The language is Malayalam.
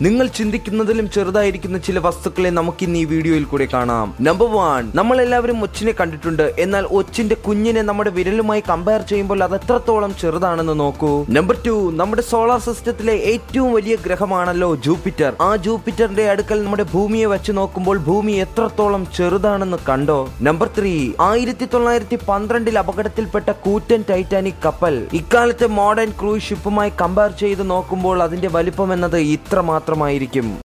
നിങ്ങൾ ചിന്തിക്കുന്നതിലും ചെറുതായിരിക്കുന്ന ചില വസ്തുക്കളെ നമുക്ക് ഇന്ന് ഈ വീഡിയോയിൽ കൂടെ കാണാം നമ്പർ വൺ നമ്മൾ എല്ലാവരും ഒച്ചിനെ കണ്ടിട്ടുണ്ട് എന്നാൽ ഒച്ചിന്റെ കുഞ്ഞിനെ നമ്മുടെ വിരലുമായി കമ്പയർ ചെയ്യുമ്പോൾ അത് എത്രത്തോളം ചെറുതാണെന്ന് നോക്കൂ നമ്പർ ടു നമ്മുടെ സോളാർ സിസ്റ്റത്തിലെ ഏറ്റവും വലിയ ഗ്രഹമാണല്ലോ ജൂപ്പിറ്റർ ആ ജൂപ്പിറ്ററിന്റെ അടുക്കൽ നമ്മുടെ ഭൂമിയെ വെച്ച് നോക്കുമ്പോൾ ഭൂമി എത്രത്തോളം ചെറുതാണെന്ന് കണ്ടോ നമ്പർ ത്രീ ആയിരത്തി തൊള്ളായിരത്തി പന്ത്രണ്ടിൽ അപകടത്തിൽപ്പെട്ട കൂറ്റൻ ടൈറ്റാനിക് കപ്പൽ ഇക്കാലത്തെ മോഡേൺ ക്രൂസ് ഷിപ്പുമായി കമ്പയർ ചെയ്ത് നോക്കുമ്പോൾ അതിന്റെ വലിപ്പം എന്നത് ഇത്ര മാത്രമായിരിക്കും